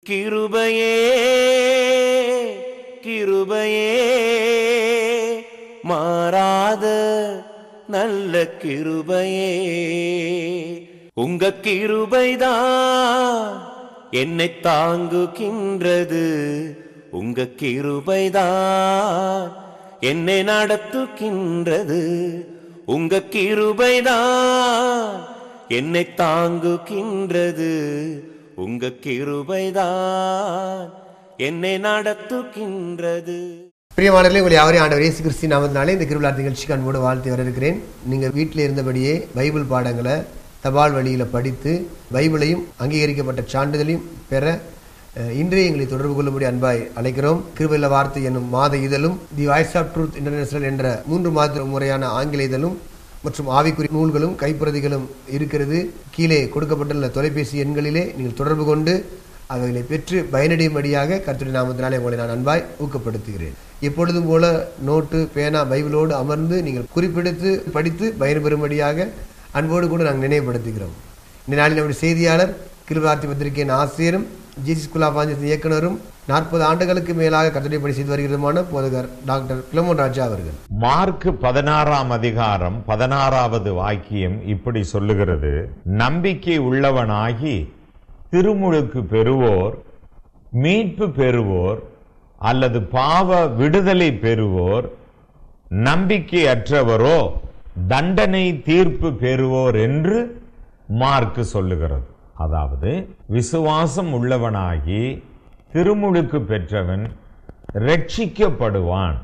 கிருபையே கிருபையே மாறாத நல்ல கிருபையே உங்க கிருபைதான் என்னை தாங்குகின்றது உங்க கிருபைதான் என்னை நடத்துகின்றது உங்க கிருபைதான் என்னை தாங்குகின்றது உங்க கிருபைதான் என்னை நடத்துகின்றது பிரியமானவர்களே உங்களை யாவரையும் ஆண்டவர் இயேசு கிறிஸ்து நாமத்தினாலே இந்த கிருவிழா நிகழ்ச்சிக்கு அன்போடு வாழ்த்து வரவேற்கிறேன் நீங்கள் வீட்டில் இருந்தபடியே பைபிள் பாடங்களை தபால் வழியில் படித்து பைபிளையும் அங்கீகரிக்கப்பட்ட சான்றிதழையும் பெற அஹ், இன்றே எங்களை தொடர்பு கொள்ளும்படி அன்பாய் அழைக்கிறோம் கிருபையில வார்த்தை என்னும் மாத இதழும் the voice of truth international என்ற மூன்று மாத முறையான ஆங்கில இதழும் மற்றும் ஆவிக்குறி நூல்களும் கைப்பிரதிகளும் இருக்கிறது கீழே கொடுக்கப்பட்டுள்ள தொலைபேசி எண்களிலே நீங்கள் தொடர்பு கொண்டு அவைகளை பெற்று பயனடையும்படியாக கர்த்தருடைய நாமத்தினாலே உங்களை நான் அன்பாய் ஊக்கப்படுத்துகிறேன் எப்பொழுதும் போல நோட்டு பேனா பைபிளோடு அமர்ந்து நீங்கள் குறிப்பெடுத்து படித்து பயன்பெறும்படியாக அன்போடு கூட நாங்கள் நினைவுபடுத்துகிறோம் இந்த நாளில் நம்முடைய செய்தியாளர் கிருபார்த்தி பத்திரிகையின் ஆசிரியரும் ஜிசி ஸ்கூல் ஆஃப் ஆஞ்சஸ் இயக்குனரும் நாற்பது ஆண்டுகளுக்கு மேலாக கர்த்தருடைய பணி செய்து வருகிறதுமான போதகர் டாக்டர் கிளமோன் ராஜா அவர்கள் மார்க் பதினாறாம் அதிகாரம் பதினாறாவது வாக்கியம் இப்படி சொல்லுகிறது நம்பிக்கை உள்ளவனாகி திருமுழுக்கு பெறுவோர் மீட்பு பெறுவோர் அல்லது பாவ விடுதலை பெறுவோர் நம்பிக்கையற்றவரோ தண்டனை தீர்ப்பு பெறுவோர் என்று மார்க் சொல்லுகிறது அதாவது விசுவாசம் உள்ளவனாகி திருமுழுக்கு பெற்றவன் ரட்சிக்கப்படுவான்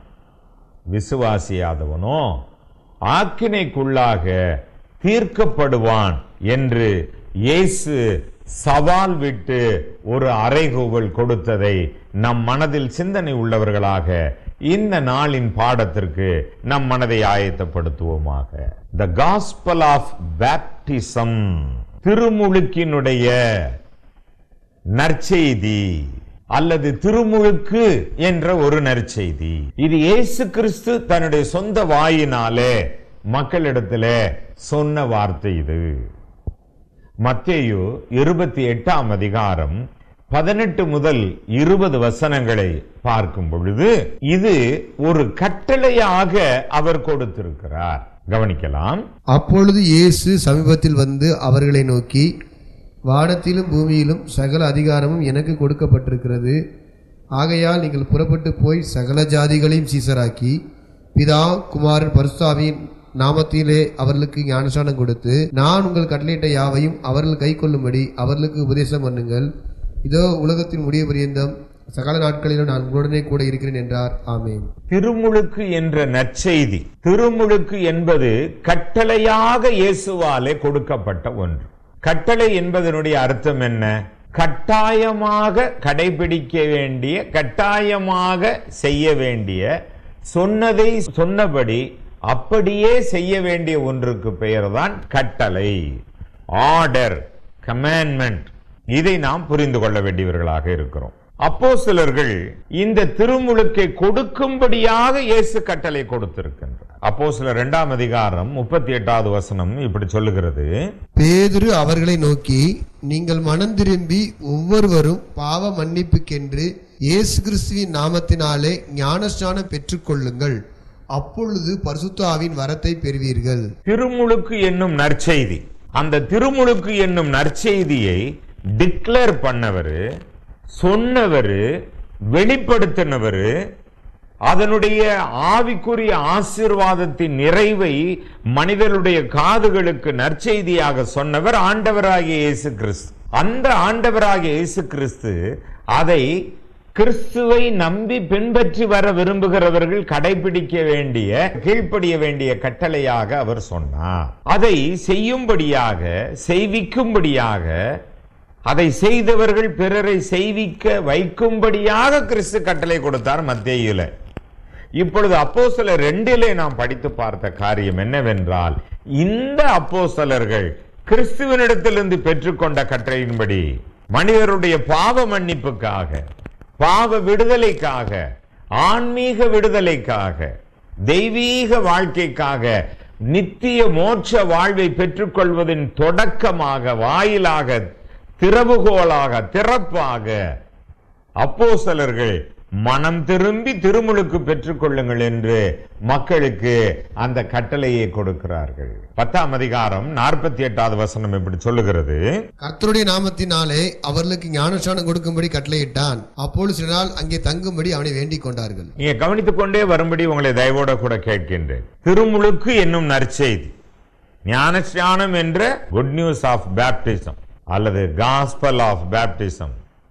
விசுவாசியாதவனோ ஆக்கினைக்குள்ளாக தீர்க்கப்படுவான் என்று இயேசு சவால் விட்டு ஒரு அறைகூவல் கொடுத்ததை நம் மனதில் சிந்தனை உள்ளவர்களாக இந்த நாளின் பாடத்திற்கு நம் மனதை ஆயத்தப்படுத்துவோமாக த காஸ்பல் ஆஃப் பேப்டிசம் திருமுழுக்கினுடைய நற்செய்தி அல்லது திருமுழுக்கு என்ற ஒரு நற்செய்தி இது இயேசு கிறிஸ்து தன்னுடைய சொந்த வாயினாலே மக்களிடத்திலே சொன்ன வார்த்தை இது மத்தேயு இருபத்தி எட்டாம் அதிகாரம் பதினெட்டு முதல் இருபது வசனங்களை பார்க்கும் பொழுது இது ஒரு கட்டளையாக அவர் கொடுத்திருக்கிறார் கவனிக்கலாம் அப்பொழுது இயேசு சமீபத்தில் வந்து அவர்களை நோக்கி வானத்திலும் பூமியிலும் சகல அதிகாரமும் எனக்கு கொடுக்கப்பட்டிருக்கிறது ஆகையால் நீங்கள் புறப்பட்டு போய் சகல ஜாதிகளையும் சீசராக்கி பிதா குமாரன் பரிசுத்தாவியின் நாமத்திலே அவர்களுக்கு ஞானசானம் கொடுத்து நான் உங்கள் கட்டளையிட்ட யாவையும் அவர்கள் கை கொள்ளும்படி அவர்களுக்கு உபதேசம் பண்ணுங்கள் இதோ உலகத்தின் முடிய பரியந்தம் சகல நாட்களிலும் நான் உங்களுடனே கூட இருக்கிறேன் என்றார் ஆமென் திருமுழுக்கு என்ற நற்செய்தி திருமுழுக்கு என்பது கட்டளையாக இயேசுவாலே கொடுக்கப்பட்ட ஒன்று கட்டளை என்பதனுடைய அர்த்தம் என்ன கட்டாயமாக கடைபிடிக்க வேண்டிய கட்டாயமாக செய்ய வேண்டிய சொன்னதை சொன்னபடி அப்படியே செய்ய வேண்டிய ஒன்றுக்கு பெயர்தான் கட்டளை ஆர்டர் கமாண்ட்மெண்ட் இதை நாம் புரிந்து கொள்ள வேண்டியவர்களாக இருக்கிறோம் அப்போ சிலர்கள் இந்த திருமுழுக்கை கொடுக்கும்படியாக இயேசு கட்டளை கொடுத்திருக்கின்றார் அப்போ சில இரண்டாம் அதிகாரம் முப்பத்தி எட்டாவது வசனம் இப்படி சொல்லுகிறது பேதுரு அவர்களை நோக்கி நீங்கள் மனம் திரும்பி ஒவ்வொருவரும் பாவ மன்னிப்புக்கென்று இயேசு கிறிஸ்துவின் நாமத்தினாலே ஞானஸ்நானம் பெற்றுக்கொள்ளுங்கள் அப்பொழுது பரிசுத்தாவின் வரத்தை பெறுவீர்கள் திருமுழுக்கு என்னும் நற்செய்தி அந்த திருமுழுக்கு என்னும் நற்செய்தியை டிக்ளேர் பண்ணவர் சொன்னவர் வெளிப்படுத்தினவர் அதனுடைய ஆவிக்குரிய ஆசீர்வாதத்தின் நிறைவை மனிதனுடைய காதுகளுக்கு நற்செய்தியாக சொன்னவர் ஆண்டவராகிய இயேசு கிறிஸ்து அந்த ஆண்டவராகிய இயேசு கிறிஸ்து அதை கிறிஸ்துவை நம்பி பின்பற்றி வர விரும்புகிறவர்கள் கடைபிடிக்க வேண்டிய கீழ்ப்படிய வேண்டிய கட்டளையாக அவர் சொன்னார் அதை செய்யும்படியாக செய்விக்கும்படியாக அதை செய்தவர்கள் பிறரை செய்விக்க வைக்கும்படியாக கிறிஸ்து கட்டளை கொடுத்தார் மத்தேயுல இப்பொழுது அப்போஸ்தலர் ரெண்டிலே நாம் படித்து பார்த்த காரியம் என்னவென்றால் இந்த அப்போஸ்தலர்கள் கிறிஸ்துவனிடத்திலிருந்து பெற்றுக்கொண்ட கட்டளையின்படி மனிதருடைய பாவ மன்னிப்புக்காக பாவ விடுதலைக்காக ஆன்மீக விடுதலைக்காக தெய்வீக வாழ்க்கைக்காக நித்திய மோட்ச வாழ்வை பெற்றுக்கொள்வதின் தொடக்கமாக வாயிலாக திறவுகோலாக திறப்பாக அப்போஸ்தலர்கள் மனம் திரும்பி திருமுழுக்கு பெற்றுக் கொள்ளுங்கள் என்று மக்களுக்கு அந்த கட்டளையை கொடுக்கிறார்கள் பத்தாம் அதிகாரம் நாற்பத்தி எட்டாவது வசனம் இப்படி சொல்லுகிறது கர்த்தருடைய நாமத்தினாலே அவர்களுக்கு ஞானஸ்நானம் கொடுக்கும்படி கட்டளையிட்டான் அப்பொழுது சில நாள் அங்கே தங்கும்படி அவனை வேண்டிக் கொண்டார்கள் நீங்க கவனித்துக் கொண்டே வரும்படி உங்களை தயவோட கூட கேட்கின்றேன் திருமுழுக்கு என்னும் நற்செய்தி ஞானஸ்நானம் என்ற குட் நியூஸ் ஆஃப் பேப்டிசம் அல்லது gospel of baptism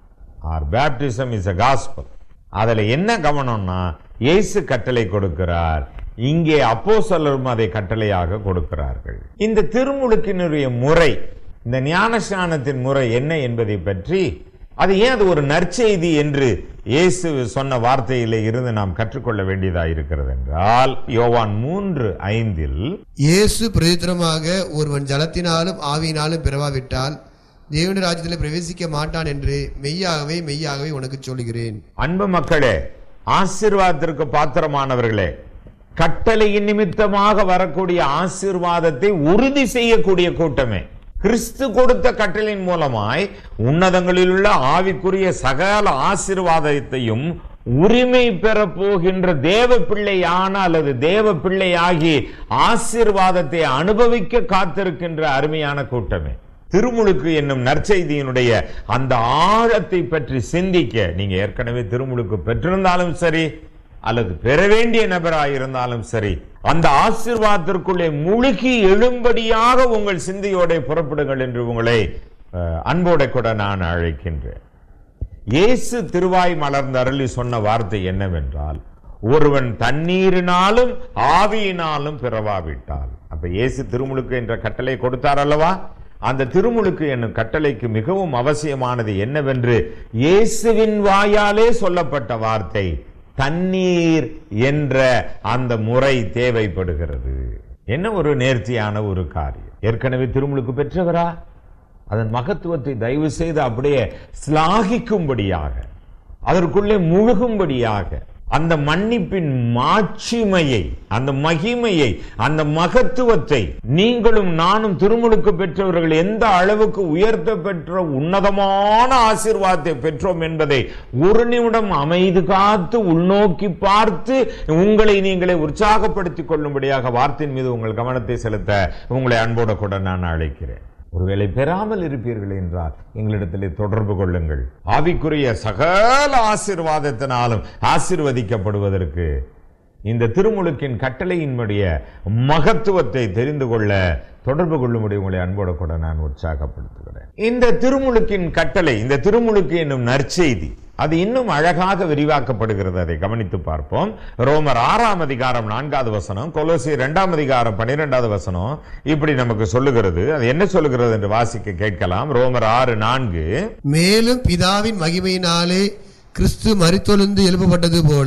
or baptism is a gospel அதுல என்ன கவனம்னா இயேசு கட்டளை கொடுக்கிறார் இங்கே அப்போஸ்தலரும் அதை கட்டளையாக கொடுக்கிறார்கள் இந்த திருமுழுக்கினுடைய முறை இந்த ஞானஸ்நானத்தின் முறை என்ன என்பதை பற்றி அது ஏன் அது ஒரு நற்செய்தி என்று இயேசு சொன்ன வார்த்தையிலே இருந்து நாம் கற்றுக்கொள்ள வேண்டியதாக இருக்கிறது என்றால் யோவான் மூன்று ஐந்தில் இயேசு பிரதித்திரமாக ஒருவன் ஜலத்தினாலும் ஆவியினாலும் பிறவாவிட்டால் தேவனுடைய ராஜ்யத்தில் பிரவேசிக்க மாட்டான் என்று மெய்யாகவே மெய்யாகவே உனக்கு சொல்கிறேன் அன்பு மக்களே ஆசீர்வாதத்திற்கு பாத்திரமானவர்களே கட்டளையின் நிமித்தமாக வரக்கூடிய ஆசீர்வாதத்தை உறுதி செய்யக்கூடிய கூட்டமே கிறிஸ்து கொடுத்த கட்டளையின் மூலமாய் உன்னதங்களில் உள்ள ஆவிக்குரிய சகல ஆசீர்வாதத்தையும் உரிமை பெற போகின்ற தேவ பிள்ளையான அல்லது தேவ பிள்ளையாகி ஆசீர்வாதத்தை அனுபவிக்க காத்திருக்கின்ற அருமையான கூட்டமே திருமுழுக்கு என்னும் நற்செய்தியினுடைய அந்த ஆழத்தை பற்றி சிந்திக்க நீங்க ஏற்கனவே திருமுழுக்கு பெற்றிருந்தாலும் சரி அல்லது பெற வேண்டிய நபராயிருந்தாலும் சரி அந்த ஆசீர்வாதத்திற்குள்ளே முழுகி எழும்படியாக உங்கள் சிந்தையோட புறப்படுங்கள் என்று உங்களை அஹ், அன்போட கூட நான் அழைக்கின்றேன் இயேசு திருவாய் மலர்ந்த அருளி சொன்ன வார்த்தை என்னவென்றால் ஒருவன் தண்ணீரினாலும் ஆவியினாலும் பிறவாவிட்டால் அப்ப இயேசு திருமுழுக்கு என்ற கட்டளை கொடுத்தார் அல்லவா அந்த திருமுழுக்கு என்னும் கட்டளைக்கு மிகவும் அவசியமானது என்னவென்று இயேசுவின் வாயாலே சொல்லப்பட்ட வார்த்தை தண்ணீர் என்ற அந்த முறை தேவைப்படுகிறது என்ன ஒரு நேர்த்தியான ஒரு காரியம் ஏற்கனவே திருமுழுக்கு பெற்றவரா அதன் மகத்துவத்தை தயவு செய்து அப்படியே சிலாகிக்கும்படியாக அதற்குள்ளே முழுகும்படியாக அந்த மன்னிப்பின் மாட்சிமையை அந்த மகிமையை அந்த மகத்துவத்தை நீங்களும் நானும் திருமுழுக்கு பெற்றவர்கள் எந்த அளவுக்கு உயர்த்த பெற்ற உன்னதமான ஆசீர்வாதத்தை பெற்றோம் என்பதை ஒரு நிமிடம் அமைதி காத்து உள்நோக்கி பார்த்து உங்களை நீங்களே உற்சாகப்படுத்திக் கொள்ளும்படியாக வார்த்தையின் மீது உங்கள் கவனத்தை செலுத்த உங்களை அன்போட கூட நான் அழைக்கிறேன் ஒருவேளை பெறாமல் இருப்பீர்கள் என்றால் எங்களிடத்திலே தொடர்பு கொள்ளுங்கள் ஆவிக்குரிய சகல ஆசீர்வாதத்தினாலும் ஆசீர்வதிக்கப்படுவதற்கு இந்த திருமுழுக்கின் கட்டளையினுடைய மகத்துவத்தை தெரிந்து கொள்ள தொடர்பு கொள்ளும்படி உங்களை அன்போடு கூட நான் உற்சாகப்படுத்துகிறேன் இந்த திருமுழுக்கின் கட்டளை இந்த திருமுழுக்கு என்னும் நற்செய்தி அது இன்னும் அழகாக விரிவாக்கப்படுகிறது அதை கவனித்து பார்ப்போம் ரோமர் ஆறாம் அதிகாரம் நான்காவது வசனம் கொலோசி இரண்டாம் அதிகாரம் பன்னிரெண்டாவது வசனம் இப்படி நமக்கு சொல்லுகிறது அது என்ன சொல்லுகிறது என்று வாசிக்க கேட்கலாம் ரோமர் ஆறு நான்கு மேலும் பிதாவின் மகிமையினாலே கிறிஸ்து மரித்தொழுந்து எழுப்பப்பட்டது போல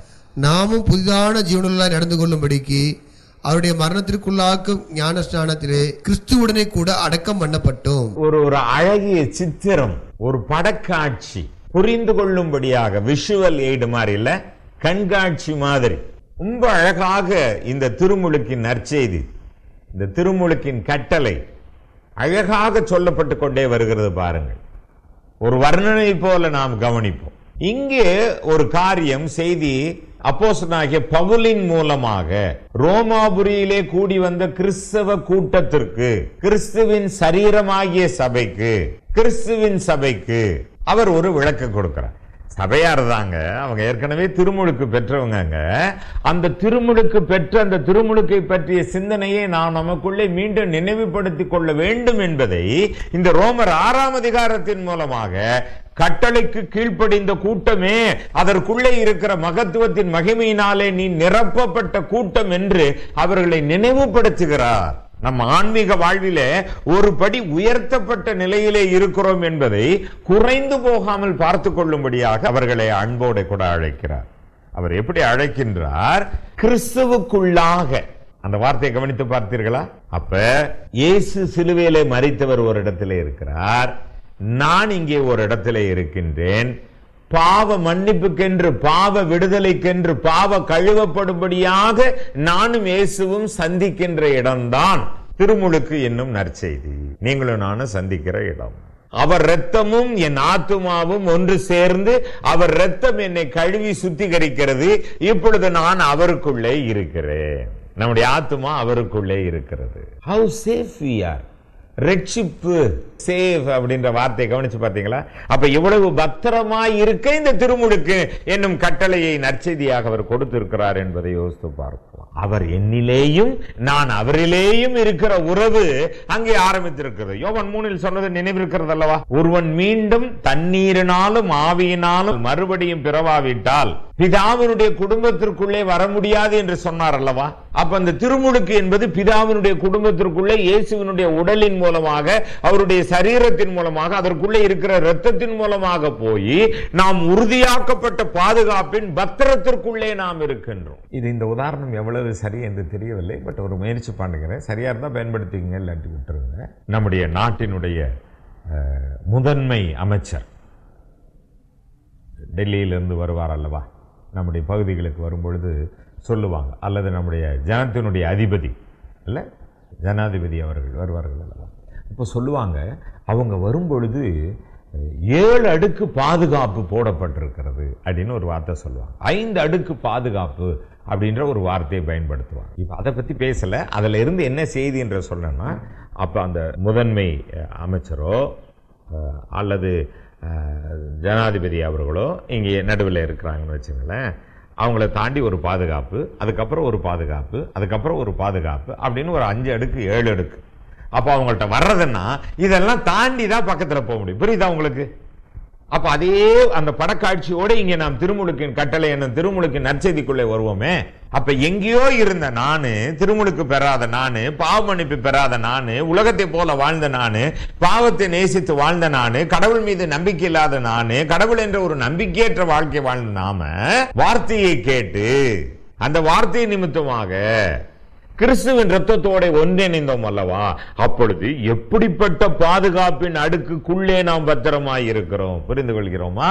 நாமும் புதிதான ஜீவனுள்ளாய் நடந்து கொள்ளும்படிக்கு அவருடைய மரணத்திற்குள்ளாக்கும் ஞானஸ்நானத்திலே கிறிஸ்துவுடனே கூட அடக்கம் பண்ணப்பட்டோம் ஒரு ஒரு அழகிய சித்திரம் ஒரு படக்காட்சி புரிந்து கொள்ளும்படியாக விஷுவல் எய்டு மாதிரி இல்ல கண்காட்சி மாதிரி ரொம்ப அழகாக இந்த திருமுழுக்கின் நற்செய்தி இந்த திருமுழுக்கின் கட்டளை அழகாக சொல்லப்பட்டு கொண்டே வருகிறது பாருங்கள் ஒரு வர்ணனை போல நாம் கவனிப்போம் இங்கே ஒரு காரியம் செய்தி அப்போஸ்தலனாகிய பவுலின் மூலமாக ரோமாபுரியிலே கூடி வந்த கிறிஸ்தவ கூட்டத்திற்கு கிறிஸ்துவின் சரீரமாகிய சபைக்கு கிறிஸ்துவின் சபைக்கு அவர் ஒரு விளக்கம் கொடுக்கிறார் சபையார் தாங்க அவங்க ஏற்கனவே திருமுழுக்கு பெற்றவங்க அந்த திருமுழுக்கு பெற்ற அந்த திருமுழுக்கை பற்றிய சிந்தனையை நாம் நமக்குள்ளே மீண்டும் நினைவுபடுத்திக் கொள்ள வேண்டும் என்பதை இந்த ரோமர் ஆறாம் அதிகாரத்தின் மூலமாக கட்டளைக்கு கீழ்ப்படிந்த கூட்டமே அதற்குள்ளே இருக்கிற மகத்துவத்தின் மகிமையினாலே நீ நிரப்பப்பட்ட கூட்டம் என்று அவர்களை நினைவுபடுத்துகிறார் நம் ஆன்மீக வாழ்விலே ஒரு படி உயர்த்தப்பட்ட நிலையிலே இருக்கிறோம் என்பதை குறைந்து போகாமல் பார்த்து கொள்ளும்படியாக அவர்களை அன்போடு கூட அழைக்கிறார் அவர் எப்படி அழைக்கின்றார் கிறிஸ்துவுக்குள்ளாக அந்த வார்த்தையை கவனித்து பார்த்தீர்களா அப்ப இயேசு சிலுவையிலே மறித்தவர் ஒரு இடத்திலே இருக்கிறார் நான் இங்கே ஒரு இடத்திலே இருக்கின்றேன் பாவ மன்னிப்புக்கென்று பாவ விடுதலைக்கென்று பாவ கழுவப்படும்படியாக நானும் இயேசுவும் சந்திக்கின்ற இடம்தான் திருமுழுக்கு என்னும் நற்செய்தி நீங்களும் நானும் சந்திக்கிற இடம் அவர் இரத்தமும் என் ஆத்துமாவும் ஒன்று சேர்ந்து அவர் இரத்தம் என்னை கழுவி சுத்திகரிக்கிறது இப்பொழுது நான் அவருக்குள்ளே இருக்கிறேன் நம்முடைய ஆத்துமா அவருக்குள்ளே இருக்கிறது ஹவு சேஃப் we are ரட்சிப்பு சேவ் அப்படின்ற வார்த்தையை கவனிச்சு பார்த்தீங்களா அப்ப இவ்வளவு பத்திரமாய் இருக்க இந்த திருமுழுக்கு என்னும் கட்டளையை நற்செய்தியாக அவர் கொடுத்திருக்கிறார் என்பதை யோசித்து பார்க்கலாம் அவர் என்னிலேயும் நான் அவரிலேயும் இருக்கிற உறவு அங்கே ஆரம்பித்திருக்கிறது யோவன் மூணில் சொன்னது நினைவிருக்கிறது அல்லவா ஒருவன் மீண்டும் தண்ணீரினாலும் ஆவியினாலும் மறுபடியும் பிறவாவிட்டால் பிதாவினுடைய குடும்பத்திற்குள்ளே வர முடியாது என்று சொன்னார் அல்லவா அப்ப அந்த திருமுழுக்கு என்பது பிதாவினுடைய குடும்பத்திற்குள்ளே இயேசுவினுடைய உடலின் மூலமாக அவருடைய சரீரத்தின் மூலமாக அதற்குள்ளே இருக்கிற இரத்தத்தின் மூலமாக போய் நாம் உறுதியாக்கப்பட்ட பாதுகாப்பின் பத்திரத்திற்குள்ளே நாம் இருக்கின்றோம் இது இந்த உதாரணம் எவ்வளவு சரி என்று தெரியவில்லை பட் ஒரு முயற்சி பண்ணுகிறேன் சரியா இருந்தா பயன்படுத்திக்கங்க இல்லாட்டி விட்டுருங்க நம்முடைய நாட்டினுடைய அஹ், முதன்மை அமைச்சர் டெல்லியிலிருந்து வருவார் அல்லவா நம்முடைய பகுதிகளுக்கு வரும்பொழுது சொல்லுவாங்க அல்லது நம்முடைய ஜனத்தினுடைய அதிபதி இல்லை ஜனாதிபதி அவர்கள் வருவார்கள் அல்லவா இப்போ சொல்லுவாங்க அவங்க வரும்பொழுது அஹ், ஏழு அடுக்கு பாதுகாப்பு போடப்பட்டிருக்கிறது அப்படின்னு ஒரு வார்த்தை சொல்லுவாங்க ஐந்து அடுக்கு பாதுகாப்பு அப்படின்ற ஒரு வார்த்தையை பயன்படுத்துவாங்க இப்போ அதை பற்றி பேசலை அதில் இருந்து என்ன செய்தி என்று சொல்லணும்னா அப்போ அந்த முதன்மை அஹ், அமைச்சரோ அஹ், அல்லது அஹ், ஜனாதிபதி அவர்களோ இங்கே நடுவில் இருக்கிறாங்கன்னு வச்சுங்களேன் அவங்கள தாண்டி ஒரு பாதுகாப்பு அதுக்கப்புறம் ஒரு பாதுகாப்பு அதுக்கப்புறம் ஒரு பாதுகாப்பு அப்படின்னு ஒரு அஞ்சு அடுக்கு ஏழு அடுக்கு அப்போ அவங்கள்ட்ட வர்றதுன்னா இதெல்லாம் தாண்டி தான் பக்கத்தில் போக முடியும் புரியுதா உங்களுக்கு அப்ப அதே அந்த படக்காட்சியோட இங்க நாம் திருமுழுக்கின் கட்டளை என்ன திருமுழுக்கின் நற்செய்திக்குள்ளே வருவோமே அப்ப எங்கேயோ இருந்த நானு திருமுழுக்கு பெறாத நானு பாவ மன்னிப்பு பெறாத நானு உலகத்தை போல வாழ்ந்த நானு பாவத்தை நேசித்து வாழ்ந்த நானு கடவுள் மீது நம்பிக்கை இல்லாத நானு கடவுள் என்ற ஒரு நம்பிக்கையற்ற வாழ்க்கை வாழ்ந்த நாம வார்த்தையை கேட்டு அந்த வார்த்தை நிமித்தமாக கிறிஸ்துவின் ரத்தத்தோட ஒன்றிணைந்தோம் அல்லவா அப்பொழுது எப்படிப்பட்ட பாதுகாப்பின் அடுக்குக்குள்ளே நாம் பத்திரமாய் இருக்கிறோம் புரிந்து கொள்கிறோமா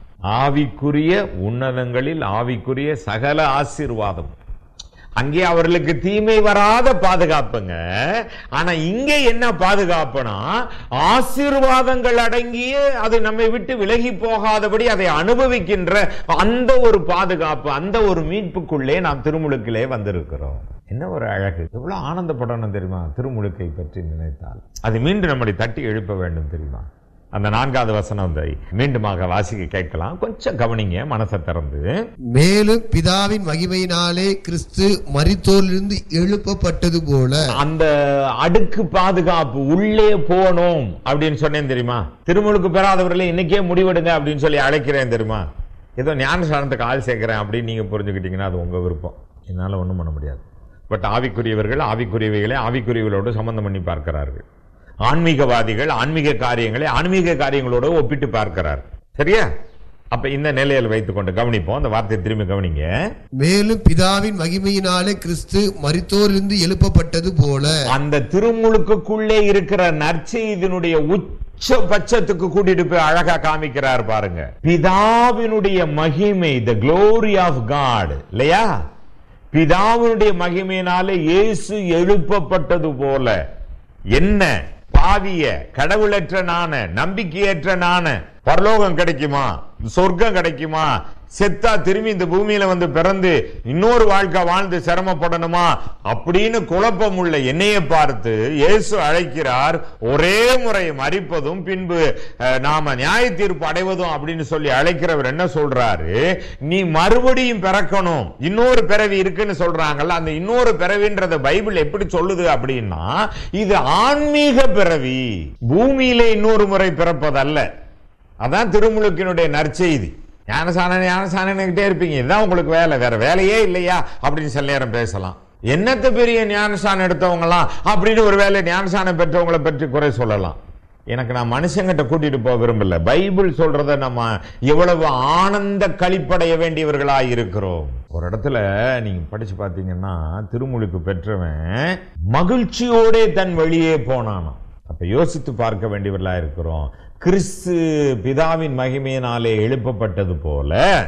ஆவிக்குரிய உன்னதங்களில் ஆவிக்குரிய சகல ஆசீர்வாதம் அங்கே அவர்களுக்கு தீமை வராத பாதுகாப்புங்க ஆனா இங்க என்ன பாதுகாப்புனா ஆசீர்வாதங்கள் அடங்கிய அது நம்மை விட்டு விலகி போகாதபடி அதை அனுபவிக்கின்ற அந்த ஒரு பாதுகாப்பு அந்த ஒரு மீட்புக்குள்ளே நாம் திருமுழுக்கிலே வந்திருக்கிறோம் என்ன ஒரு அழகு எவ்வளவு ஆனந்தப்படணும் தெரியுமா திருமுழுக்கை பற்றி நினைத்தால் அது மீண்டும் நம்மளை தட்டி எழுப்ப வேண்டும் தெரியுமா அந்த நான்காவது வசனம் மீண்டுமாக வாசிக்க கேட்கலாம் கொஞ்சம் கவனிங்க மனசை திறந்து மேலும் பிதாவின் மகிமையினாலே கிறிஸ்து மரித்தோரிலிருந்து எழுப்பப்பட்டது போல அந்த அடுக்கு பாதுகாப்பு உள்ளே போனோம் அப்படின்னு சொன்னேன் தெரியுமா திருமுழுக்கு பெறாதவர்களே இன்னைக்கே முடிவெடுங்க அப்படின்னு சொல்லி அழைக்கிறேன் தெரியுமா ஏதோ ஞானசானத்துக்கு ஆள் சேர்க்கிறேன் அப்படின்னு நீங்க புரிஞ்சுக்கிட்டீங்கன்னா அது உங்க விருப்பம் என்னால ஒண்ணும் பண்ண முடியாது பட் ஆவிக்குரியவர்கள் ஆவிக்குரியவைகளை ஆவிக்குரியவர்களோடு சம்பந்தம் பண்ணி பார்க்கிறார்கள் ஆன்மீகவாதிகள் ஆன்மீக காரியங்களை ஆன்மீக காரியங்களோடு ஒப்பிட்டு பார்க்கிறார் சரியா அப்ப இந்த நிலையில் வைத்துக்கொண்டு கவனிப்போம் அந்த வார்த்தையை திரும்பி கவனிங்க மேலும் பிதாவின் மகிமையினாலே கிறிஸ்து மரித்தோரிலிருந்து எழுப்பப்பட்டது போல அந்த திருமுழுக்குக்குள்ளே இருக்கிற நற்செய்தியினுடைய உச்ச பட்சத்துக்கு கூட்டிட்டு போய் அழகா காமிக்கிறார் பாருங்க பிதாவினுடைய மகிமை த glory ஆஃப் காட் இல்லையா பிதாவினுடைய மகிமையினாலே இயேசு எழுப்பப்பட்டது போல என்ன பாவிய கடவுளற்ற நான நம்பிக்கையற்ற நான பரலோகம் கிடைக்குமா சொர்க்கம் கிடைக்குமா செத்தா திரும்பி இந்த பூமியில வந்து பிறந்து இன்னொரு வாழ்க்கை வாழ்ந்து சிரமப்படணுமா அப்படின்னு குழப்பம் உள்ள என்னைய பார்த்து இயேசு அழைக்கிறார் ஒரே முறை மறிப்பதும் பின்பு அஹ், நாம நியாய தீர்ப்பு அடைவதும் அப்படின்னு சொல்லி அழைக்கிறவர் என்ன சொல்றாரு நீ மறுபடியும் பிறக்கணும் இன்னொரு பிறவி இருக்குன்னு சொல்றாங்கல்ல அந்த இன்னொரு பிறவின்றத பைபிள் எப்படி சொல்லுது அப்படின்னா இது ஆன்மீக பிறவி பூமியில இன்னொரு முறை பிறப்பதல்ல அதான் திருமுழுக்கினுடைய நற்செய்தி ஞானசானன் ஞானசானன்கிட்டே இருப்பீங்க இதுதான் உங்களுக்கு வேலை வேற வேலையே இல்லையா அப்படின்னு சில நேரம் பேசலாம் என்னத்த பெரிய ஞானசானம் எடுத்தவங்களாம் அப்படின்னு ஒரு வேலை ஞானசானம் பெற்றவங்களை பற்றி குறை சொல்லலாம் எனக்கு நான் மனுஷங்கிட்ட கூட்டிட்டு போக விரும்பல பைபிள் சொல்றத நம்ம எவ்வளவு ஆனந்த கழிப்படைய வேண்டியவர்களாய் இருக்கிறோம் ஒரு இடத்துல நீங்க படிச்சு பார்த்தீங்கன்னா திருமுழுக்கு பெற்றவன் மகிழ்ச்சியோடே தன் வழியே போனானாம் அப்ப யோசித்து பார்க்க வேண்டியவர்களா இருக்கிறோம் கிறிஸ்து பிதாவின் மகிமையினாலே எழுப்பப்பட்டது போல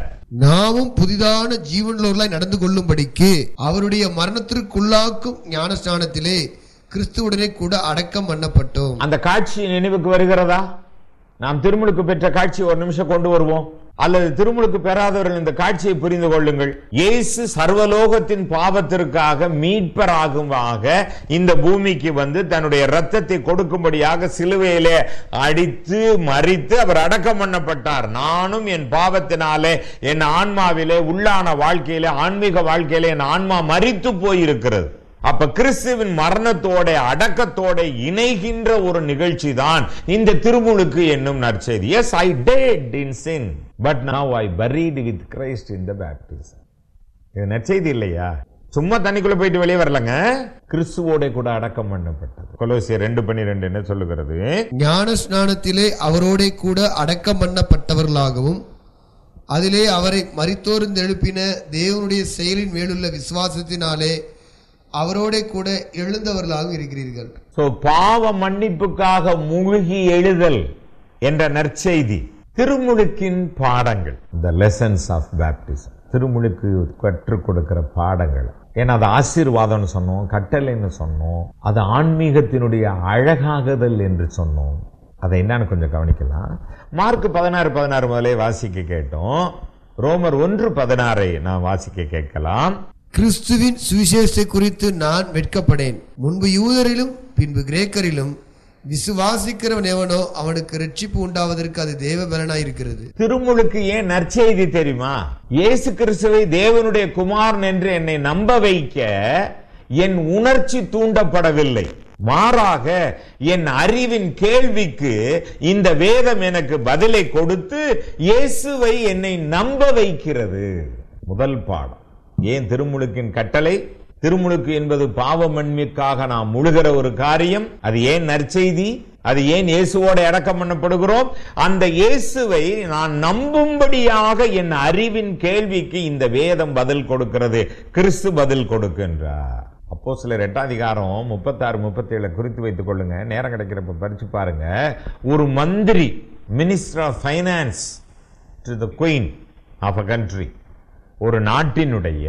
நாமும் புதிதான ஜீவனுள்ளவர்களாய் நடந்து கொள்ளும்படிக்கு அவருடைய மரணத்திற்குள்ளாக்கும் ஞானஸ்நானத்திலே கிறிஸ்துவுடனே கூட அடக்கம் பண்ணப்பட்டோம் அந்த காட்சி நினைவுக்கு வருகிறதா நாம் திருமுழுக்கு பெற்ற காட்சி ஒரு நிமிஷம் கொண்டு வருவோம் அல்லது திருமுழுக்கு பெறாதவர்கள் இந்த காட்சியை புரிந்து கொள்ளுங்கள் இயேசு சர்வலோகத்தின் பாவத்திற்காக மீட்பராகுமாக இந்த பூமிக்கு வந்து தன்னுடைய ரத்தத்தை கொடுக்கும்படியாக சிலுவையிலே அடித்து மறித்து அவர் அடக்கம் பண்ணப்பட்டார் நானும் என் பாவத்தினாலே என் ஆன்மாவிலே உள்ளான வாழ்க்கையிலே ஆன்மீக வாழ்க்கையிலே என் ஆன்மா மறித்து போயிருக்கிறது அப்ப கிறிஸ்துவின் மரணத்தோட அடக்கத்தோட இணைகின்ற ஒரு நிகழ்ச்சி தான் இந்த திருமுழுக்கு என்னும் நற்செய்தி as I dead in sin but now I buried with Christ in the baptism இது நற்செய்தி இல்லையா சும்மா தண்ணிக்குள்ள போயிட்டு வெளியே வரலங்க கிறிஸ்துவோட கூட அடக்கம் பண்ணப்பட்டது கொலோசியர் ரெண்டு பன்னிரெண்டு என்ன சொல்லுகிறது ஞான ஸ்நானத்திலே அவரோடே கூட அடக்கம் பண்ணப்பட்டவர்களாகவும் அதிலே அவரை மரித்தோர்ந்து எழுப்பின தேவனுடைய செயலின் மேலுள்ள விசுவாசத்தினாலே அவரோடே கூட எழுந்தவர்களாகவும் இருக்கிறீர்கள் சோ பாவ மன்னிப்புக்காக மூழ்கி எழுதல் என்ற நற்செய்தி திருமுழுக்கின் பாடங்கள் த லெசன்ஸ் ஆஃப் பேப்டிசம் திருமுழுக்கு கற்றுக் கொடுக்கிற பாடங்கள் ஏன்னா அது ஆசீர்வாதம்னு சொன்னோம் கட்டளைன்னு சொன்னோம் அது ஆன்மீகத்தினுடைய அழகாகுதல் என்று சொன்னோம் அதை என்னன்னு கொஞ்சம் கவனிக்கலாம் மார்க் பதினாறு பதினாறு முதலே வாசிக்க கேட்டோம் ரோமர் ஒன்று பதினாறை நாம் வாசிக்க கேட்கலாம் கிறிஸ்துவின் சுவிசேஷத்தை குறித்து நான் வெட்கப்படேன் முன்பு யூதரிலும் பின்பு கிரேக்கரிலும் விசுவாசிக்கிறவன் எவனோ அவனுக்கு ரட்சிப்பு உண்டாவதற்கு அது தேவ பலனாய் இருக்கிறது திருமுழுக்கு ஏன் நற்செய்தி தெரியுமா இயேசு கிறிஸ்துவை தேவனுடைய குமாரன் என்று என்னை நம்ப வைக்க என் உணர்ச்சி தூண்டப்படவில்லை மாறாக என் அறிவின் கேள்விக்கு இந்த வேதம் எனக்கு பதிலை கொடுத்து இயேசுவை என்னை நம்ப வைக்கிறது முதல் பாடம் ஏன் திருமுழுக்கின் கட்டளை திருமுழுக்கு என்பது பாவ மன்மிக்காக நாம் முழுகிற ஒரு காரியம் அது ஏன் நற்செய்தி அது ஏன் இயேசுவோட அடக்கம் பண்ணப்படுகிறோம் அந்த இயேசுவை நான் நம்பும்படியாக என் அறிவின் கேள்விக்கு இந்த வேதம் பதில் கொடுக்கிறது கிறிஸ்து பதில் கொடுக்கின்றார் அப்போ சிலர் எட்டாம் அதிகாரம் முப்பத்தாறு முப்பத்தேழு குறித்து வைத்துக் கொள்ளுங்க நேரம் கிடைக்கிறப்ப படிச்சு பாருங்க ஒரு மந்திரி minister of finance to the queen of a country ஒரு நாட்டினுடைய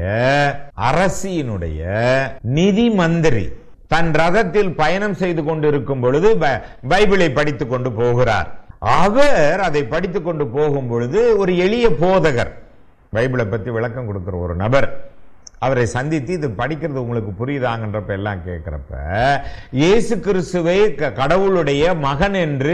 அரசியினுடைய நிதி மந்திரி தன் ரதத்தில் பயணம் செய்து கொண்டிருக்கும் பொழுது ப- பைபிளை படித்துக் கொண்டு போகிறார் அவர் அதை படித்துக் கொண்டு போகும் பொழுது ஒரு எளிய போதகர் பைபிளை பத்தி விளக்கம் கொடுக்கிற ஒரு நபர் அவரை சந்தித்து இது படிக்கிறது உங்களுக்கு புரியுதாங்கன்றப்ப எல்லாம் கேட்கிறப்ப இயேசு கிறிஸ்துவை க- கடவுளுடைய மகன் என்று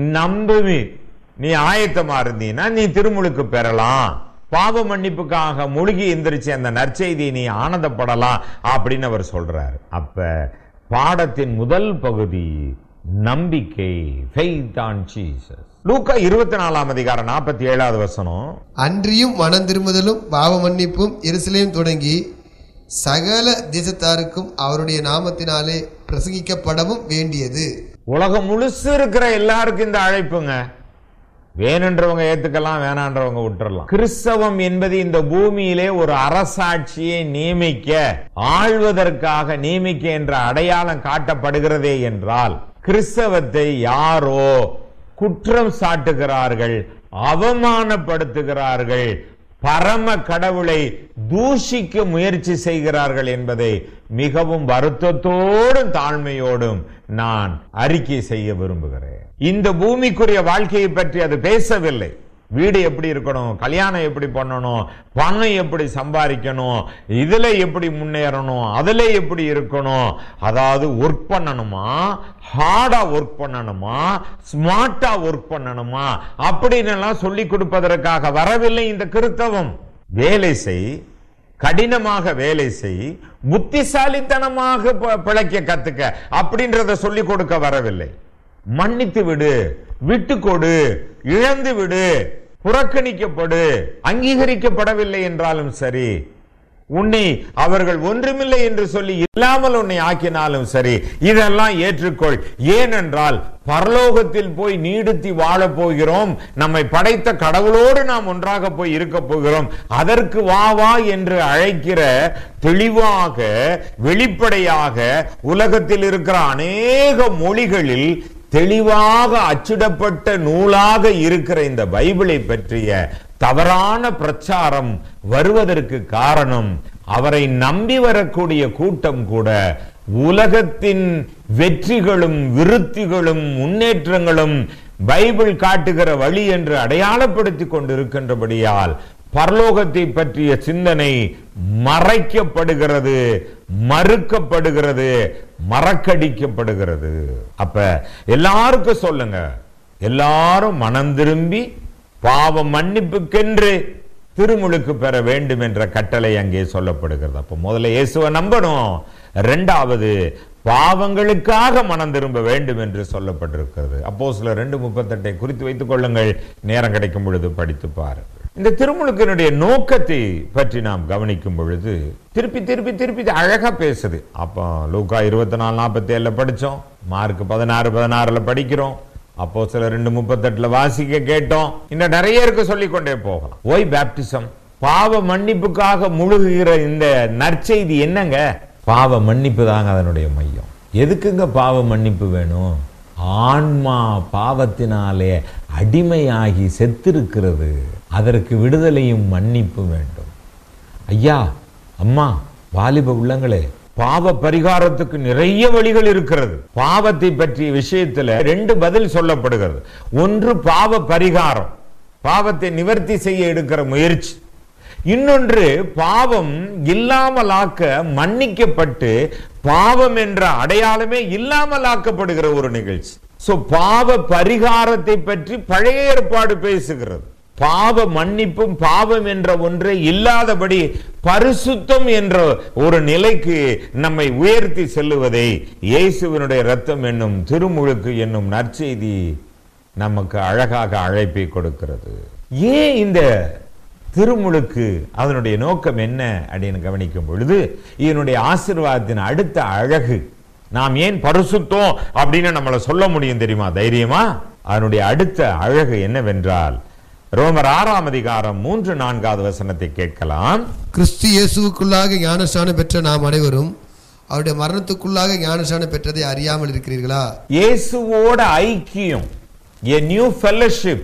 நம்பி நீ ஆயத்தமா இருந்தீன்னா நீ திருமுழுக்கு பெறலாம் பாவ மன்னிப்புக்காக முழுகி எந்திரிச்சு அந்த நற்செய்தியை நீ ஆனந்தப்படலாம் அப்படின்னு அவர் சொல்றாரு அப்ப பாடத்தின் முதல் பகுதி நம்பிக்கை faith on Jesus லூக்கா இருபத்தி நாலாம் அதிகாரம் நாற்பத்தி ஏழாவது வசனம் அன்றியும் மனம் திரும்புதலும் பாவ மன்னிப்பும் எருசலேம் தொடங்கி சகல தேசத்தாருக்கும் அவருடைய நாமத்தினாலே பிரசங்கிக்கப்படவும் வேண்டியது உலகம் முழுசு இருக்கிற எல்லாருக்கும் இந்த அழைப்புங்க வேணுன்றவங்க ஏத்துக்கலாம் வேணான்றவங்க விட்டுறலாம் கிறிஸ்தவம் என்பது இந்த பூமியிலே ஒரு அரசாட்சியை நியமிக்க ஆள்வதற்காக நியமிக்க என்ற அடையாளம் காட்டப்படுகிறதே என்றால் கிறிஸ்தவத்தை யாரோ குற்றம் சாட்டுகிறார்கள் அவமானப்படுத்துகிறார்கள் பரம கடவுளை தூஷிக்க முயற்சி செய்கிறார்கள் என்பதை மிகவும் வருத்தத்தோடும் தாழ்மையோடும் நான் அறிக்கை செய்ய விரும்புகிறேன் இந்த பூமிக்குரிய வாழ்க்கையை பற்றி அது பேசவில்லை வீடு எப்படி இருக்கணும் கல்யாணம் எப்படி பண்ணணும் பணம் எப்படி சம்பாதிக்கணும் இதுல எப்படி முன்னேறணும் அதுல எப்படி இருக்கணும் அதாவது ஒர்க் பண்ணணுமா ஹார்டா ஒர்க் பண்ணணுமா ஸ்மார்ட்டா ஒர்க் பண்ணணுமா அப்படின்னு எல்லாம் சொல்லி கொடுப்பதற்காக வரவில்லை இந்த கிறித்தவம் வேலை செய் கடினமாக வேலை செய் புத்திசாலித்தனமாக ப- பிழைக்க கத்துக்க அப்படின்றத சொல்லி கொடுக்க வரவில்லை மன்னித்து விடு விட்டு கொடு இழந்து விடு புறக்கணிக்கப்படு அங்கீகரிக்கப்படவில்லை என்றாலும் சரி உன்னை அவர்கள் ஒன்றுமில்லை என்று சொல்லி இல்லாமல் உன்னை ஆக்கினாலும் சரி இதெல்லாம் ஏற்றுக்கொள் ஏனென்றால் பரலோகத்தில் போய் நீடித்து வாழப் போகிறோம் நம்மை படைத்த கடவுளோடு நாம் ஒன்றாக போய் இருக்க போகிறோம் அதற்கு வா வா என்று அழைக்கிற தெளிவாக வெளிப்படையாக உலகத்தில் இருக்கிற அநேக மொழிகளில் தெளிவாக அச்சிடப்பட்ட நூலாக இருக்கிற இந்த பைபிளை பற்றிய தவறான பிரச்சாரம் வருவதற்கு காரணம் அவரை நம்பி வரக்கூடிய கூட்டம் கூட உலகத்தின் வெற்றிகளும் விருத்திகளும் முன்னேற்றங்களும் பைபிள் காட்டுகிற வழி என்று அடையாளப்படுத்தி கொண்டிருக்கின்றபடியால் பரலோகத்தை பற்றிய சிந்தனை மறைக்கப்படுகிறது மறுக்கப்படுகிறது மறக்கடிக்கப்படுகிறது அப்ப எல்லாருக்கும் சொல்லுங்க எல்லாரும் மனம் திரும்பி பாவ மன்னிப்புக்கென்று திருமுழுக்கு பெற வேண்டும் என்ற கட்டளை அங்கே சொல்லப்படுகிறது அப்ப முதல்ல இயேசுவை நம்பணும் ரெண்டாவது பாவங்களுக்காக மனம் திரும்ப வேண்டும் என்று சொல்லப்பட்டிருக்கிறது அப்போ சில ரெண்டு முப்பத்தெட்டை குறித்து வைத்துக் கொள்ளுங்கள் நேரம் கிடைக்கும் பொழுது படித்து பாருங்கள் இந்த திருமுழுக்கினுடைய நோக்கத்தை பற்றி நாம் கவனிக்கும் பொழுது திருப்பி திருப்பி திருப்பி இது அழகா பேசுது அப்போ லூக்கா இருபத்தி நாலு நாற்பத்தி ஏழுல படிச்சோம் மார்க் பதினாறு பதினாறுல படிக்கிறோம் அப்போ சில ரெண்டு முப்பத்தெட்டுல வாசிக்க கேட்டோம் இன்னும் நிறைய இருக்கு சொல்லிக் கொண்டே போகலாம் ஓய் பேப்டிசம் பாவ மன்னிப்புக்காக முழுகுகிற இந்த நற்செய்தி என்னங்க பாவ மன்னிப்பு தாங்க அதனுடைய மையம் எதுக்குங்க பாவ மன்னிப்பு வேணும் ஆன்மா பாவத்தினாலே அடிமையாகி செத்திருக்கிறது அதற்கு விடுதலையும் மன்னிப்பு வேண்டும் ஐயா அம்மா வாலிப உள்ளங்களே பாவ பரிகாரத்துக்கு நிறைய வழிகள் இருக்கிறது பாவத்தை பற்றிய விஷயத்துல ரெண்டு பதில் சொல்லப்படுகிறது ஒன்று பாவ பரிகாரம் பாவத்தை நிவர்த்தி செய்ய எடுக்கிற முயற்சி இன்னொன்று பாவம் இல்லாமலாக்க மன்னிக்கப்பட்டு பாவம் என்ற அடையாளமே இல்லாமலாக்கப்படுகிற ஒரு நிகழ்ச்சி சோ பாவ பரிகாரத்தை பற்றி பழைய ஏற்பாடு பேசுகிறது பாவ மன்னிப்பும் பாவம் என்ற ஒன்றை இல்லாதபடி பரிசுத்தம் என்ற ஒரு நிலைக்கு நம்மை உயர்த்தி செல்லுவதை இயேசுவினுடைய ரத்தம் என்னும் திருமுழுக்கு என்னும் நற்செய்தி நமக்கு அழகாக அழைப்பை கொடுக்கிறது ஏன் இந்த திருமுழுக்கு அதனுடைய நோக்கம் என்ன அப்படின்னு கவனிக்கும் பொழுது இதனுடைய ஆசீர்வாதத்தின் அடுத்த அழகு நாம் ஏன் பரிசுத்தம் அப்படின்னு நம்மளை சொல்ல முடியும் தெரியுமா தைரியமா அதனுடைய அடுத்த அழகு என்னவென்றால் ரோமர் ஆறாம் அதிகாரம் மூன்று நான்காவது வசனத்தை கேட்கலாம் கிறிஸ்து இயேசுவுக்குள்ளாக ஞானஸ்நானம் பெற்ற நாம் அனைவரும் அவருடைய மரணத்துக்குள்ளாக ஞானஸ்நானம் பெற்றதை அறியாமல் இருக்கிறீர்களா இயேசுவோட ஐக்கியம் a new fellowship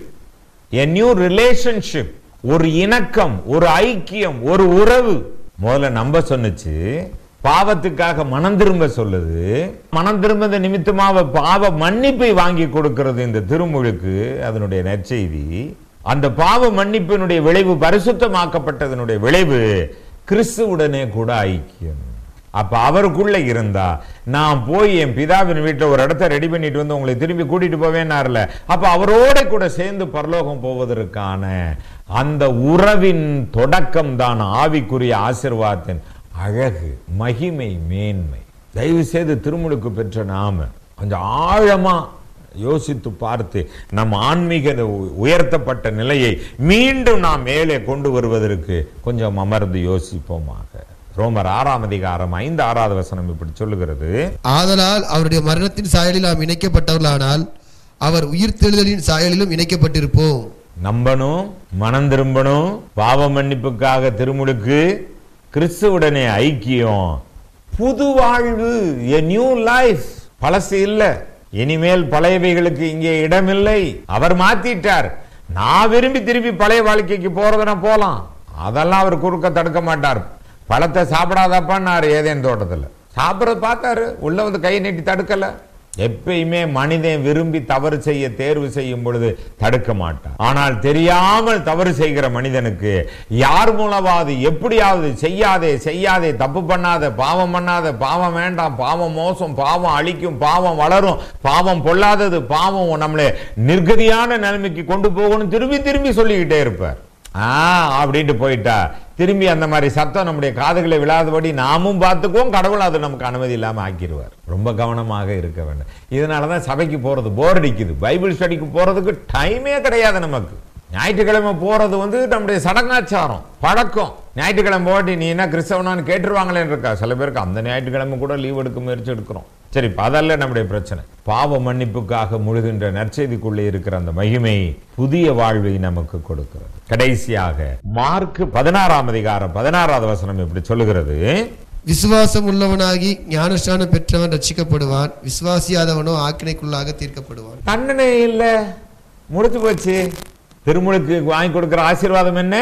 a new relationship ஒரு இணக்கம் ஒரு ஐக்கியம் ஒரு உறவு முதல்ல நம்ப சொன்னுச்சு பாவத்துக்காக மனம் திரும்ப சொல்லுது மனம் திரும்பத நிமித்தமாக பாவ மன்னிப்பை வாங்கி கொடுக்கிறது இந்த திருமுழுக்கு அதனுடைய நற்செய்தி அந்த பாவ மன்னிப்பினுடைய விளைவு பரிசுத்தமாக்கப்பட்டதனுடைய விளைவு கிறிஸ்துவுடனே கூட ஐக்கியம் அப்ப அவருக்குள்ள இருந்தா நான் போய் என் பிதாவின் வீட்டுல ஒரு இடத்த ரெடி பண்ணிட்டு வந்து உங்களை திரும்பி கூட்டிட்டு போவேன்னார்ல அப்ப அவரோட கூட சேர்ந்து பரலோகம் போவதற்கான அந்த உறவின் தொடக்கம் தான் ஆவிக்குரிய ஆசிர்வாதத்தின் அழகு மகிமை மேன்மை தயவு செய்து திருமுழுக்கு பெற்ற நாம கொஞ்சம் ஆழமா யோசித்து பார்த்து நம் ஆன்மீக உயர்த்தப்பட்ட நிலையை மீண்டும் நாம் மேலே கொண்டு வருவதற்கு கொஞ்சம் அமர்ந்து யோசிப்போமாக ரோமர் ஆறாம் அதிகாரம் ஐந்து ஆறாவது வசனம் இப்படி சொல்லுகிறது ஆதலால் அவருடைய மரணத்தின் சாயலில் நாம் இணைக்கப்பட்டவர்களானால் அவர் உயிர்த்தெழுதலின் சாயலிலும் இணைக்கப்பட்டிருப்போம் நம்பணும் மனம் திரும்பணும் பாவ மன்னிப்புக்காக திருமுழுக்கு கிறிஸ்துவுடனே ஐக்கியம் புது வாழ்வு எ நியூ லைஃப் பழசு இல்ல இனிமேல் பழையவைகளுக்கு இங்கே இடமில்லை அவர் மாத்திட்டார் நான் விரும்பி திருப்பி பழைய வாழ்க்கைக்கு போறதுனா போலாம் அதெல்லாம் அவர் குறுக்க தடுக்க மாட்டார் பழத்தை சாப்பிடாதப்பான்னாரு ஏதேன் தோட்டத்துல சாப்பிட்றது பார்த்தாரு உள்ள வந்து கை நீட்டி தடுக்கல எப்பயுமே மனிதன் விரும்பி தவறு செய்ய தேர்வு செய்யும் பொழுது தடுக்க மாட்டான் ஆனால் தெரியாமல் தவறு செய்கிற மனிதனுக்கு யார் மூலமாவது எப்படியாவது செய்யாதே செய்யாதே தப்பு பண்ணாத பாவம் பண்ணாத பாவம் வேண்டாம் பாவம் மோசம் பாவம் அழிக்கும் பாவம் வளரும் பாவம் பொல்லாதது பாவம் நம்மளை நிர்கதியான நிலைமைக்கு கொண்டு போகணும் திரும்பி திரும்பி சொல்லிக்கிட்டே இருப்பார் ஆ அப்படின்ட்டு போயிட்டா திரும்பி அந்த மாதிரி சத்தம் நம்முடைய காதுகளை விழாதபடி நாமும் பார்த்துக்குவோம் கடவுள் அது நமக்கு அனுமதி இல்லாம ஆக்கிடுவார் ரொம்ப கவனமாக இருக்க வேண்டும் இதனாலதான் சபைக்கு போறது போர் அடிக்குது பைபிள் ஸ்டடிக்கு போறதுக்கு டைமே கிடையாது நமக்கு ஞாயிற்றுக்கிழமை போறது வந்து நம்முடைய சடங்காச்சாரம் பழக்கம் ஞாயிற்றுக்கிழமை போட்டி நீ என்ன கிறிஸ்தவனான்னு கேட்டுருவாங்களேன்னு இருக்கா சில பேருக்கு அந்த ஞாயிற்றுக்கிழமை கூட லீவ் எடுக்க முயற்சி எடுக்கிறோம் சரி இப்ப அதல்ல நம்முடைய பிரச்சனை பாவ மன்னிப்புக்காக முழுகின்ற நற்செய்திக்குள்ளே இருக்கிற அந்த மகிமை புதிய வாழ்வை நமக்கு கொடுக்கிறது கடைசியாக மார்க் பதினாறாம் அதிகாரம் பதினாறாவது வசனம் இப்படி சொல்லுகிறது விசுவாசம் உள்ளவனாகி ஞானஸ்நானம் பெற்றவன் ரட்சிக்கப்படுவான் விசுவாசியாதவனோ ஆக்கினைக்குள்ளாக தீர்க்கப்படுவான் தண்டனை இல்ல முடிச்சு போச்சு திருமுழுக்கு வாங்கி கொடுக்கிற ஆசீர்வாதம் என்ன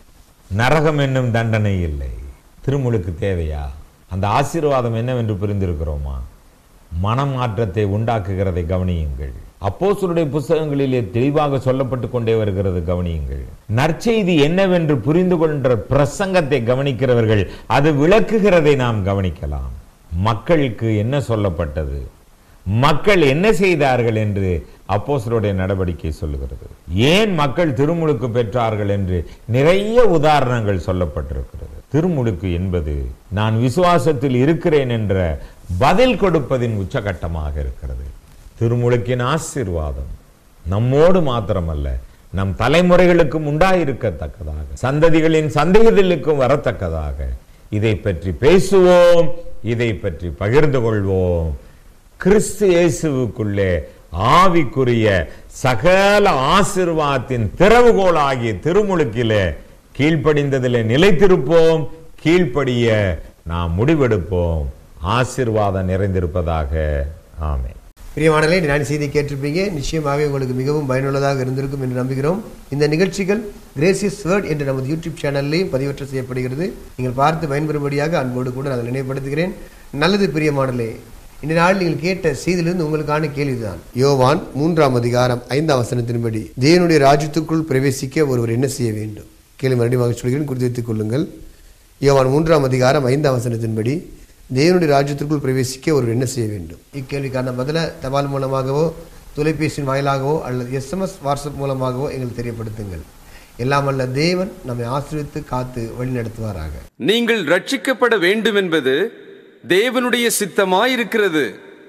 நரகம் என்னும் தண்டனை இல்லை திருமுழுக்கு தேவையா அந்த ஆசீர்வாதம் என்னவென்று புரிந்திருக்கிறோமா மனமாற்றத்தை உண்டாக்குகிறதை கவனியுங்கள் அப்போஸ்தலருடைய புஸ்தகங்களிலே தெளிவாக சொல்லப்பட்டு கொண்டே வருகிறது கவனியுங்கள் நற்செய்தி என்னவென்று புரிந்து கொண்ட பிரசங்கத்தை கவனிக்கிறவர்கள் அது விளக்குகிறதை நாம் கவனிக்கலாம் மக்களுக்கு என்ன சொல்லப்பட்டது மக்கள் என்ன செய்தார்கள் என்று அப்போஸ்தலருடைய நடவடிக்கை சொல்லுகிறது ஏன் மக்கள் திருமுழுக்கு பெற்றார்கள் என்று நிறைய உதாரணங்கள் சொல்லப்பட்டிருக்கிறது திருமுழுக்கு என்பது நான் விசுவாசத்தில் இருக்கிறேன் என்ற பதில் கொடுப்பதின் உச்சகட்டமாக இருக்கிறது திருமுழுக்கின் ஆசீர்வாதம் நம்மோடு மாத்திரமல்ல நம் தலைமுறைகளுக்கும் உண்டாயிருக்கத்தக்கதாக சந்ததிகளின் சந்ததிகளுக்கும் வரத்தக்கதாக இதை பற்றி பேசுவோம் இதை பற்றி பகிர்ந்து கொள்வோம் கிறிஸ்து இயேசுவுக்குள்ளே ஆவிக்குரிய சகல ஆசீர்வாதத்தின் திறவுகோலாகிய திருமுழுக்கிலே கீழ்ப்படிந்ததிலே நிலைத்திருப்போம் கீழ்ப்படிய நாம் முடிவெடுப்போம் ஆசீர்வாதம் நிறைந்திருப்பதாக ஆமென் பிரியமானலே நான் செய்தி கேட்டிருப்பீங்க நிச்சயமாக உங்களுக்கு மிகவும் பயனுள்ளதாக இருந்திருக்கும் என்று நம்புகிறோம் இந்த நிகழ்ச்சிகள் கிரேசியஸ் வேர்ட் என்ற நமது யூடியூப் சேனல்லையும் பதிவேற்றம் செய்யப்படுகிறது நீங்கள் பார்த்து பயன்பெறும்படியாக அன்போடு கூட நான் நினைவுபடுத்துகிறேன் நல்லது பிரியமானலே இந்த நாள் நீங்கள் கேட்ட செய்தியிலிருந்து உங்களுக்கான கேள்விதான் யோவான் மூன்றாம் அதிகாரம் ஐந்தாம் வசனத்தின்படி தேவனுடைய ராஜ்யத்துக்குள் பிரவேசிக்க ஒருவர் என்ன செய்ய வேண்டும் கேள்வி மறுபடியும் சொல்கிறேன் குறித்து வைத்துக் கொள்ளுங்கள் யோவான் மூன்றாம் அதிகாரம் ஐந்தாம் வசனத்தின்படி தேவனுடைய ராஜ்யத்திற்குள் பிரவேசிக்க ஒரு என்ன செய்ய வேண்டும் இக்கேள்விக்கான பதில தபால் மூலமாகவோ தொலைபேசியின் வாயிலாகவோ அல்லது எஸ்எம்எஸ் வாட்ஸ்அப் மூலமாகவோ எங்களுக்கு தெரியப்படுத்துங்கள் எல்லாம் அல்ல தேவன் நம்மை ஆசிரியத்து காத்து வழிநடத்துவாராக நீங்கள் ரட்சிக்கப்பட வேண்டும் என்பது தேவனுடைய சித்தமாயிருக்கிறது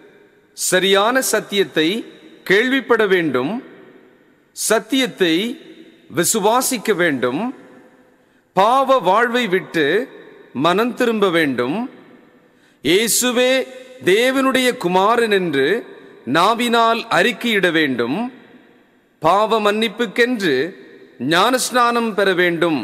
சரியான சத்தியத்தை கேள்விப்பட வேண்டும் சத்தியத்தை விசுவாசிக்க வேண்டும் பாவ வாழ்வை விட்டு மனம் திரும்ப வேண்டும் இயேசுவே தேவனுடைய குமாரன் என்று நாவினால் அறிக்கையிட வேண்டும் பாவ மன்னிப்புக்கென்று ஞானஸ்நானம் பெற வேண்டும்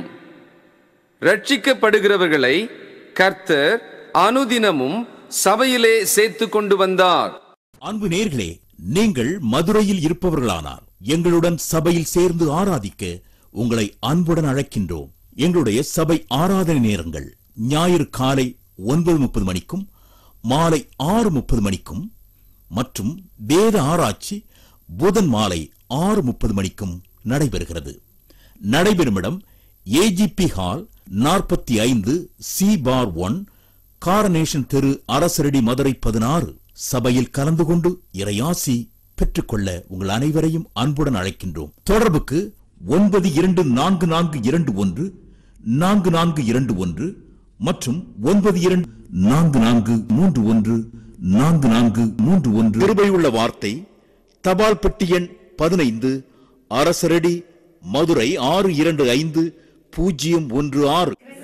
ரட்சிக்கப்படுகிறவர்களை கர்த்தர் அனுதினமும் சபையிலே சேர்த்து கொண்டு வந்தார் அன்பு நேர்களே நீங்கள் மதுரையில் இருப்பவர்களானார் எங்களுடன் சபையில் சேர்ந்து ஆராதிக்க உங்களை அன்புடன் அழைக்கின்றோம் எங்களுடைய சபை ஆராதனை நேரங்கள் ஞாயிறு காலை ஒன்பது முப்பது மணிக்கும் மாலை ஆறு முப்பது மணிக்கும் மற்றும் வேத ஆராய்ச்சி புதன் மாலை ஆறு முப்பது மணிக்கும் நடைபெறுகிறது நடைபெறும் இடம் ஏஜிபி ஹால் நாற்பத்தி ஐந்து சி பார் ஒன் காரனேஷன் தெரு அரசரடி மதுரை பதினாறு சபையில் கலந்து கொண்டு இறையாசி பெற்றுக்கொள்ள உங்கள் அனைவரையும் அன்புடன் அழைக்கின்றோம் தொடர்புக்கு ஒன்பது இரண்டு நான்கு நான்கு இரண்டு ஒன்று நான்கு நான்கு இரண்டு ஒன்று மற்றும் ஒன்பது இரண்டு நான்கு நான்கு மூன்று ஒன்று நான்கு நான்கு மூன்று ஒன்று கிருபையுள்ள வார்த்தை தபால் பெட்டி எண் பதினைந்து அரசரடி மதுரை ஆறு இரண்டு ஐந்து பூஜ்ஜியம் ஒன்று ஆறு